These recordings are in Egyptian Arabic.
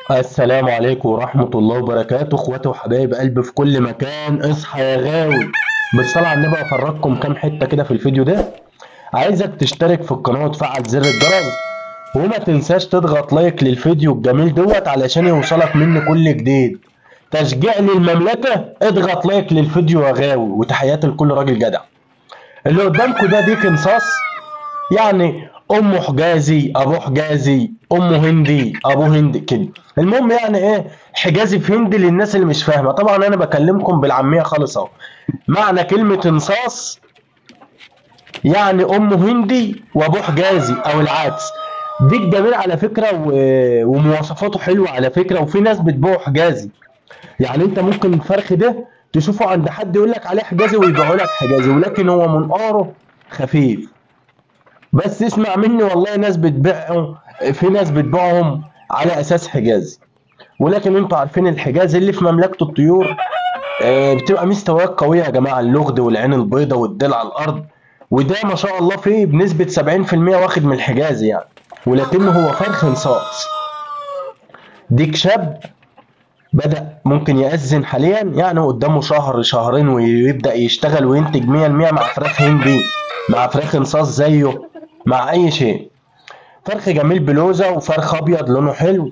السلام عليكم ورحمة الله وبركاته اخواتي وحبايب قلبي في كل مكان اصحى يا غاوي بالصلاة على النبي افرجكم كام حتة كده في الفيديو ده عايزك تشترك في القناة وتفعل زر الجرس وما تنساش تضغط لايك للفيديو الجميل دوت علشان يوصلك مني كل جديد تشجيع للمملكة اضغط لايك للفيديو يا غاوي وتحياتي لكل راجل جدع اللي قدامكم ده ديك انصاص يعني امه حجازي ابوه حجازي امه هندي ابوه هندي كده المهم يعني ايه حجازي في هندي للناس اللي مش فاهمه طبعا انا بكلمكم بالعاميه خالص اهو معنى كلمه انصاص يعني امه هندي وابوه حجازي او العكس ديك جميل على فكره و... ومواصفاته حلوه على فكره وفي ناس بتبيعه حجازي يعني انت ممكن الفرخ ده تشوفه عند حد يقول لك عليه حجازي ويبيعه لك حجازي ولكن هو منقاره خفيف بس اسمع مني والله ناس بتبيعهم في ناس بتبيعهم على اساس حجازي ولكن انتوا عارفين الحجاز اللي في مملكه الطيور آه، بتبقى مستويات قويه يا جماعه اللغد والعين البيضاء والدل على الارض وده ما شاء الله فيه بنسبه 70% واخد من الحجازي يعني ولكنه هو فرخ انصاص ديك شاب بدأ ممكن يأذن حاليا يعني قدامه شهر شهرين ويبدأ يشتغل وينتج 100% مع فراخ هندي مع فراخ انصاص زيه مع أي شيء فرخ جميل بلوزة وفرخ أبيض لونه حلو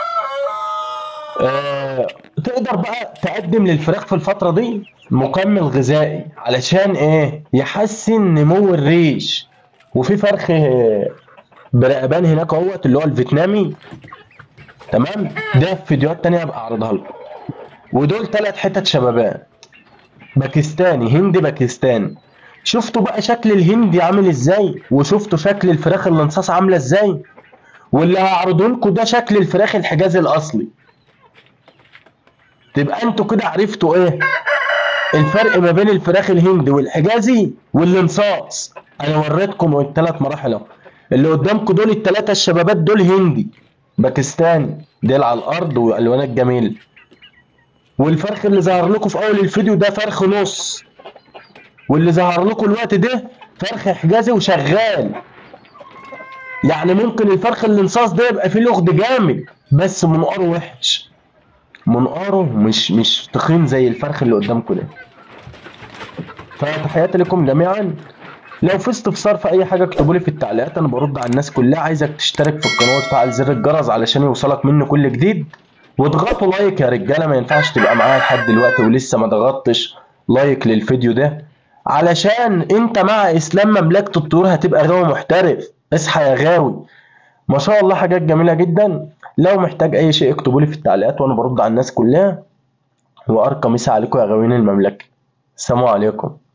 آه تقدر بقى تقدم للفراخ في الفترة دي مكمل غذائي علشان إيه يحسن نمو الريش وفي فرخ آه، برقبان هناك اهوت اللي هو الفيتنامي تمام ده في فيديوهات تانية هبقى اعرضها لكم ودول تلات حتت شبابات باكستاني هندي باكستاني شفتوا بقى شكل الهندي عامل ازاي وشفتوا شكل الفراخ الانصاص عامله ازاي واللي هعرضه لكم ده شكل الفراخ الحجازي الاصلي تبقى انتوا كده عرفتوا ايه الفرق ما بين الفراخ الهندي والحجازي والانصاص انا وريتكم الثلاث مراحل اهو اللي قدامكم دول الثلاثه الشبابات دول هندي باكستاني ديل على الارض والوانات جميله والفرخ اللي ظهر لكم في اول الفيديو ده فرخ نص واللي ظهر لكم الوقت ده فرخ حجازي وشغال يعني ممكن الفرخ الانصاص ده يبقى فيه لغد جامد بس منقاره وحش منقاره مش مش تخين زي الفرخ اللي قدامكم ده فتحياتي لكم جميعا لو في استفسار في اي حاجه اكتبوا لي في التعليقات انا برد على الناس كلها عايزك تشترك في القناه وتفعل زر الجرس علشان يوصلك منه كل جديد واضغطوا لايك يا رجاله ما ينفعش تبقى معايا لحد دلوقتي ولسه ما ضغطتش لايك للفيديو ده علشان انت مع اسلام مملكه الطيور هتبقى غاوي محترف اصحى يا غاوي ما شاء الله حاجات جميله جدا لو محتاج اي شيء اكتبوا لي في التعليقات وانا برد على الناس كلها وارقى مسا عليكم يا غاويين المملكه السلام عليكم